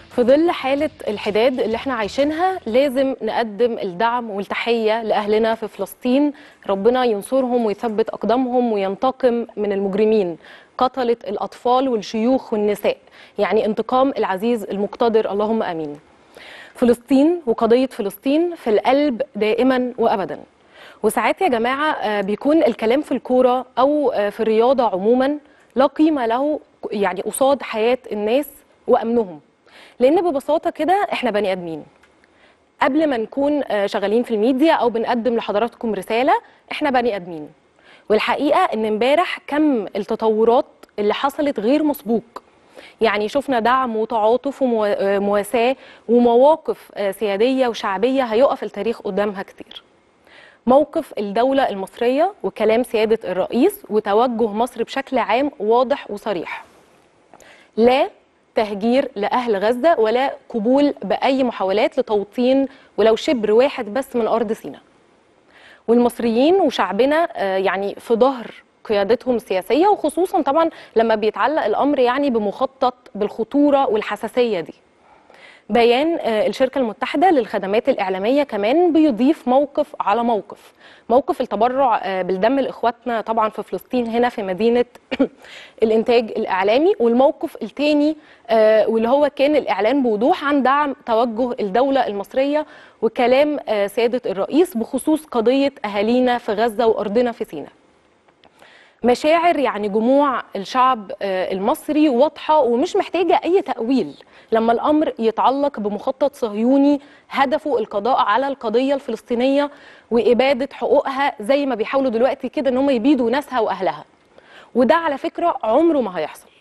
في ظل حالة الحداد اللي احنا عايشينها لازم نقدم الدعم والتحية لأهلنا في فلسطين ربنا ينصرهم ويثبت أقدامهم وينتقم من المجرمين قتلة الأطفال والشيوخ والنساء يعني انتقام العزيز المقتدر اللهم آمين فلسطين وقضية فلسطين في القلب دائما وأبدا وساعات يا جماعة آه، بيكون الكلام في الكورة أو آه، في الرياضة عموما لا قيمة له يعني قصاد حياة الناس وأمنهم لأن ببساطة كده إحنا بني آدمين قبل ما نكون آه، شغالين في الميديا أو بنقدم لحضراتكم رسالة إحنا بني آدمين والحقيقة إن امبارح كم التطورات اللي حصلت غير مسبوق يعني شفنا دعم وتعاطف ومواساة ومواقف آه، سيادية وشعبية هيقف التاريخ قدامها كتير موقف الدولة المصرية وكلام سيادة الرئيس وتوجه مصر بشكل عام واضح وصريح لا تهجير لأهل غزة ولا قبول بأي محاولات لتوطين ولو شبر واحد بس من أرض سيناء والمصريين وشعبنا آه، يعني في ظهر قيادتهم السياسية وخصوصا طبعا لما بيتعلق الأمر يعني بمخطط بالخطورة والحساسية دي بيان آه، الشركة المتحدة للخدمات الإعلامية كمان بيضيف موقف على موقف موقف التبرع آه، بالدم لإخواتنا طبعا في فلسطين هنا في مدينة الإنتاج الإعلامي والموقف التاني آه، واللي هو كان الإعلان بوضوح عن دعم توجه الدولة المصرية وكلام آه، سيادة الرئيس بخصوص قضية أهالينا في غزة وأرضنا في سيناء مشاعر يعني جموع الشعب آه، المصري واضحة ومش محتاجة أي تأويل لما الأمر يتعلق بمخطط صهيوني هدفه القضاء على القضية الفلسطينية وإبادة حقوقها زي ما بيحاولوا دلوقتي كده إن هم يبيدوا ناسها وأهلها وده على فكرة عمره ما هيحصل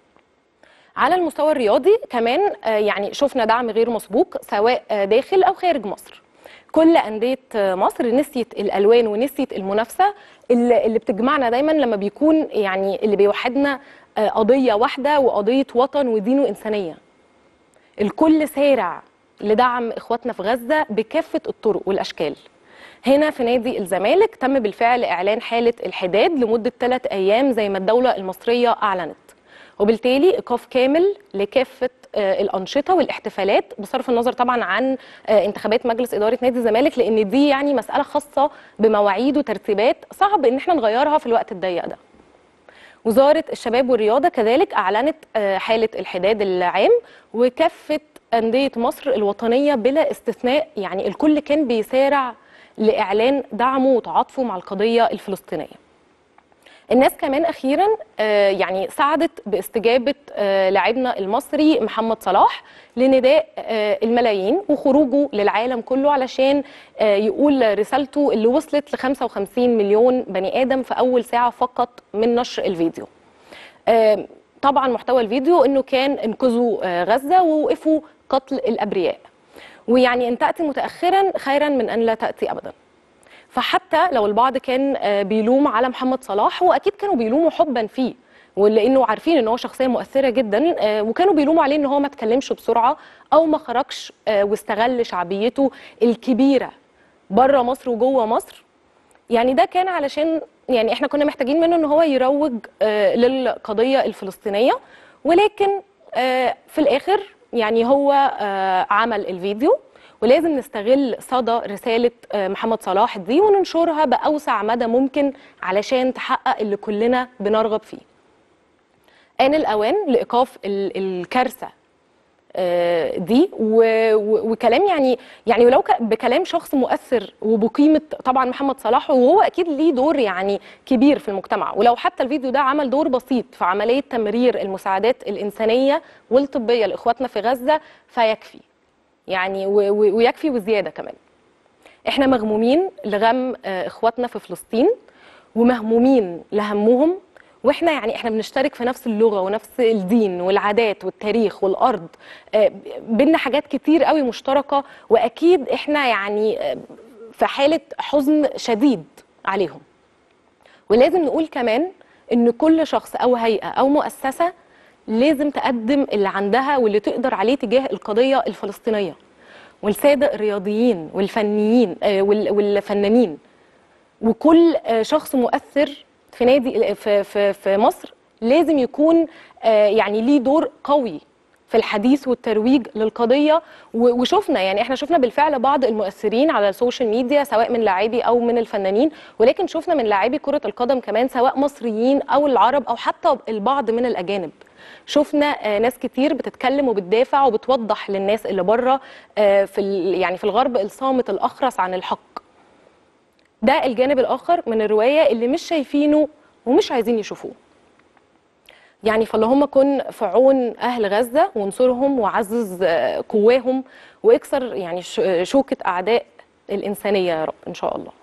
على المستوى الرياضي كمان آه، يعني شفنا دعم غير مسبوق سواء آه، داخل أو خارج مصر كل أندية آه، مصر نسيت الألوان ونسيت المنافسة اللي اللي بتجمعنا دايما لما بيكون يعني اللي بيوحدنا آه، قضية واحدة وقضية وطن ودين وإنسانية الكل سارع لدعم إخواتنا في غزة بكافة الطرق والأشكال هنا في نادي الزمالك تم بالفعل إعلان حالة الحداد لمدة ثلاث أيام زي ما الدولة المصرية أعلنت وبالتالي إيقاف كامل لكافة آه، الأنشطة والاحتفالات بصرف النظر طبعا عن آه، انتخابات مجلس إدارة نادي الزمالك لأن دي يعني مسألة خاصة بمواعيد وترتيبات صعب إن احنا نغيرها في الوقت الضيق ده وزارة الشباب والرياضة كذلك أعلنت آه، حالة الحداد العام وكافة أندية مصر الوطنية بلا استثناء يعني الكل كان بيسارع لإعلان دعمه وتعاطفه مع القضية الفلسطينية الناس كمان اخيرا آه، يعني ساعدت باستجابه آه، لاعبنا المصري محمد صلاح لنداء آه، الملايين وخروجه للعالم كله علشان آه، يقول رسالته اللي وصلت ل 55 مليون بني ادم في اول ساعه فقط من نشر الفيديو. آه، طبعا محتوى الفيديو انه كان انقذوا آه، غزه ووقفوا قتل الابرياء. ويعني ان تاتي متاخرا خيرا من ان لا تاتي ابدا. فحتى لو البعض كان آه، بيلوم على محمد صلاح واكيد كانوا بيلوموا حبا فيه ولانه عارفين ان هو شخصيه مؤثره جدا آه، وكانوا بيلوموا عليه ان هو ما اتكلمش بسرعه او ما خرجش آه، واستغل شعبيته الكبيره بره مصر وجوه مصر يعني ده كان علشان يعني احنا كنا محتاجين منه ان هو يروج آه، للقضيه الفلسطينيه ولكن آه، في الاخر يعني هو آه، عمل الفيديو ولازم نستغل صدى رسالة آه، محمد صلاح دي وننشرها بأوسع مدى ممكن علشان تحقق اللي كلنا بنرغب فيه آن الأوان لإيقاف ال- الكارثة آه، دي و- و- وكلام يعني يعني ولو ك- بكلام شخص مؤثر وبقيمه طبعا محمد صلاح وهو اكيد ليه دور يعني كبير في المجتمع ولو حتى الفيديو ده عمل دور بسيط في عمليه تمرير المساعدات الانسانيه والطبيه لاخواتنا في غزه فيكفي يعني و- و- ويكفي وزياده كمان احنا مغمومين لغم آه، اخواتنا في فلسطين ومهمومين لهمهم واحنا يعني احنا بنشترك في نفس اللغه ونفس الدين والعادات والتاريخ والارض آه، بينا حاجات كتير قوي مشتركه واكيد احنا يعني آه، في حاله حزن شديد عليهم ولازم نقول كمان ان كل شخص او هيئه او مؤسسه لازم تقدم اللي عندها واللي تقدر عليه تجاه القضيه الفلسطينيه والساده الرياضيين والفنيين آه، وال- والفنانين وكل آه، شخص مؤثر في نادي في في في مصر لازم يكون آه، يعني ليه دور قوي في الحديث والترويج للقضيه و- وشفنا يعني احنا شفنا بالفعل بعض المؤثرين على السوشيال ميديا سواء من لاعبي او من الفنانين ولكن شفنا من لاعبي كره القدم كمان سواء مصريين او العرب او حتى البعض من الاجانب شفنا آه، ناس كتير بتتكلم وبتدافع وبتوضح للناس اللي بره آه، في ال- يعني في الغرب الصامت الاخرس عن الحق ده الجانب الاخر من الروايه اللي مش شايفينه ومش عايزين يشوفوه يعني فاللهم كن في عون اهل غزه وانصرهم وعزز آه، قواهم واكسر يعني ش- شوكه اعداء الانسانيه يا رب ان شاء الله